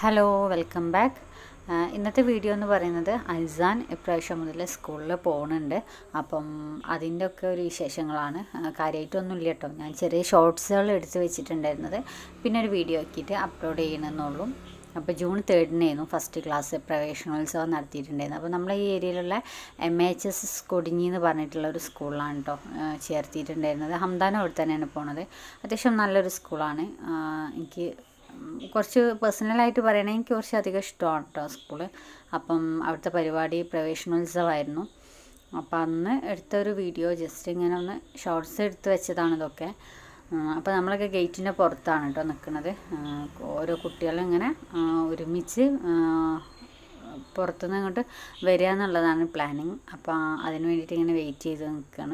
hello welcome back ഇന്നത്തെ video എന്ന് പറയുന്നത് ഐസാൻ ഇപ്രാവശ്യം മുതൽ സ്കൂളിൽ പോകുന്നുണ്ട് അപ്പം അതിൻ്റെ ഒക്കെ ഒരു വിശേഷങ്ങളാണ് കാര്യമായിട്ടൊന്നുമില്ല കേട്ടോ ഞാൻ ചെറിയ ഷോർട്സുകൾ എടുത്ത് വെച്ചിട്ടുണ്ടായിരുന്നത് പിന്നെ ഒരു വീഡിയോ ആക്കിയിട്ട് അപ്ലോഡ് ചെയ്യണമെന്നുള്ളൂ അപ്പോൾ ജൂൺ തേർഡിനായിരുന്നു ഫസ്റ്റ് ക്ലാസ് പ്രവേശനോത്സവം നടത്തിയിട്ടുണ്ടായിരുന്നു അപ്പോൾ നമ്മളെ ഈ ഏരിയയിലുള്ള എം എച്ച് എസ് കൊടിഞ്ഞി എന്ന് പറഞ്ഞിട്ടുള്ള ഒരു സ്കൂളിലാണ് കേട്ടോ ചേർത്തിയിട്ടുണ്ടായിരുന്നത് ഹംദാനം അവിടെ തന്നെയാണ് പോണത് അത്യാവശ്യം നല്ലൊരു സ്കൂളാണ് എനിക്ക് കുറച്ച് പേഴ്സണലായിട്ട് പറയണമെങ്കിൽ എനിക്ക് കുറച്ച് അധികം ഇഷ്ടമാണ് കേട്ടോ സ്കൂള് അപ്പം അവിടുത്തെ പരിപാടി പ്രവേശനോത്സവമായിരുന്നു അപ്പം അന്ന് എടുത്തൊരു വീഡിയോ ജസ്റ്റ് ഇങ്ങനെ ഒന്ന് ഷോർട്സ് എടുത്ത് വെച്ചതാണ് ഇതൊക്കെ അപ്പോൾ നമ്മളൊക്കെ ഗേറ്റിൻ്റെ പുറത്താണ് കേട്ടോ നിൽക്കുന്നത് ഓരോ കുട്ടികളും ഇങ്ങനെ ഒരുമിച്ച് പുറത്തുനിന്ന് ഇങ്ങോട്ട് വരിക എന്നുള്ളതാണ് പ്ലാനിങ് അപ്പോൾ അതിന് വേണ്ടിയിട്ട് ഇങ്ങനെ വെയിറ്റ് ചെയ്ത് നിൽക്കുകയാണ്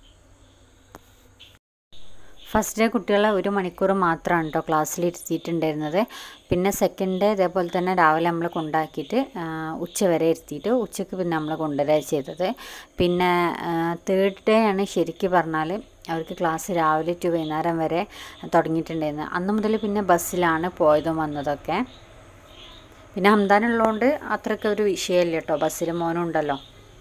ഫസ്റ്റ് ഡേ കുട്ടികളെ ഒരു മണിക്കൂർ മാത്രമാണ് കേട്ടോ ക്ലാസ്സിൽ ഇരുത്തിയിട്ടുണ്ടായിരുന്നത് പിന്നെ സെക്കൻഡ് ഡേ ഇതേപോലെ തന്നെ രാവിലെ നമ്മൾ കൊണ്ടാക്കിയിട്ട് ഉച്ച വരെ ഇരുത്തിയിട്ട് ഉച്ചയ്ക്ക് പിന്നെ നമ്മൾ കൊണ്ടുവരിക ചെയ്തത് പിന്നെ തേർഡ് ഡേ ആണ് ശരിക്കും പറഞ്ഞാൽ അവർക്ക് ക്ലാസ് രാവിലെ ടു വൈകുന്നേരം വരെ തുടങ്ങിയിട്ടുണ്ടായിരുന്നത് അന്ന് മുതൽ പിന്നെ ബസ്സിലാണ് പോയതും വന്നതൊക്കെ പിന്നെ ഹംദാനുള്ളതുകൊണ്ട് അത്രയ്ക്ക് ഒരു വിഷയമില്ല കേട്ടോ ബസ്സിൽ മോനും ഉണ്ടല്ലോ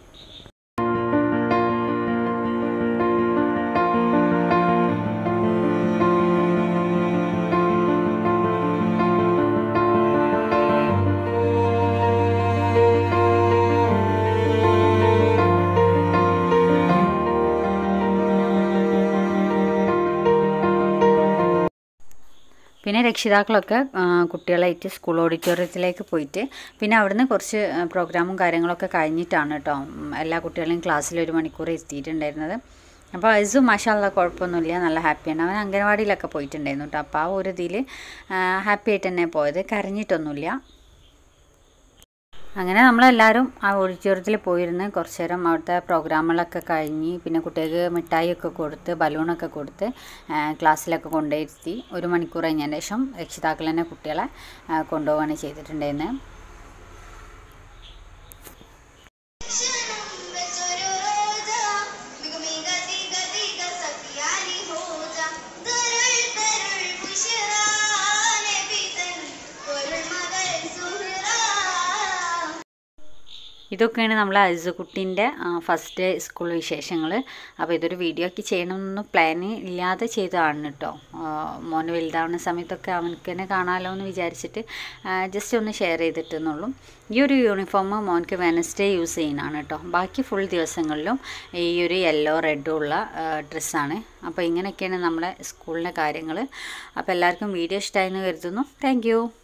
പിന്നെ രക്ഷിതാക്കളൊക്കെ കുട്ടികളായിട്ട് സ്കൂൾ ഓഡിറ്റോറിയത്തിലേക്ക് പോയിട്ട് പിന്നെ അവിടുന്ന് കുറച്ച് പ്രോഗ്രാമും കാര്യങ്ങളൊക്കെ കഴിഞ്ഞിട്ടാണ് കേട്ടോ എല്ലാ കുട്ടികളെയും ക്ലാസ്സിൽ ഒരു മണിക്കൂർ എത്തിയിട്ടുണ്ടായിരുന്നത് അപ്പോൾ അയസു മാഷാല്ല കുഴപ്പമൊന്നുമില്ല നല്ല ഹാപ്പിയാണ് അവൻ അംഗനവാടിയിലൊക്കെ പോയിട്ടുണ്ടായിരുന്നു കേട്ടോ അപ്പോൾ ആ ഒരു ഇതിൽ ഹാപ്പി ആയിട്ട് തന്നെ പോയത് കരഞ്ഞിട്ടൊന്നുമില്ല അങ്ങനെ നമ്മളെല്ലാവരും ആ ഓഡിറ്റോറിയത്തിൽ പോയിരുന്ന് കുറച്ച് നേരം അവിടുത്തെ പ്രോഗ്രാമുകളൊക്കെ കഴിഞ്ഞ് പിന്നെ കുട്ടികൾക്ക് മിഠായിയൊക്കെ കൊടുത്ത് ബലൂണൊക്കെ കൊടുത്ത് ക്ലാസ്സിലൊക്കെ കൊണ്ടുപോയിരുത്തി ഒരു മണിക്കൂർ കഴിഞ്ഞതിന് ശേഷം രക്ഷിതാക്കൾ തന്നെ കുട്ടികളെ കൊണ്ടുപോവുകയാണ് ചെയ്തിട്ടുണ്ടായിരുന്നത് ഇതൊക്കെയാണ് നമ്മളെ അസുകുട്ടീൻ്റെ ഫസ്റ്റ് ഡേ സ്കൂൾ വിശേഷങ്ങൾ അപ്പോൾ ഇതൊരു വീഡിയോ ഒക്കെ ചെയ്യണമെന്നൊന്നും പ്ലാൻ ഇല്ലാതെ ചെയ്തതാണ് കേട്ടോ മോന് വലുതാവുന്ന സമയത്തൊക്കെ അവനക്ക് തന്നെ കാണാമല്ലോ എന്ന് വിചാരിച്ചിട്ട് ജസ്റ്റ് ഒന്ന് ഷെയർ ചെയ്തിട്ടെന്നുള്ളൂ ഈ ഒരു യൂണിഫോം മോൻക്ക് വെനസ്ഡേ യൂസ് ചെയ്യുന്നതാണ് കേട്ടോ ബാക്കി ഫുൾ ദിവസങ്ങളിലും ഈ ഒരു യെല്ലോ റെഡും ഉള്ള ഡ്രസ്സാണ് അപ്പോൾ ഇങ്ങനെയൊക്കെയാണ് നമ്മുടെ സ്കൂളിൻ്റെ കാര്യങ്ങൾ അപ്പോൾ എല്ലാവർക്കും വീഡിയോ ഇഷ്ടമായെന്ന് കരുതുന്നു താങ്ക്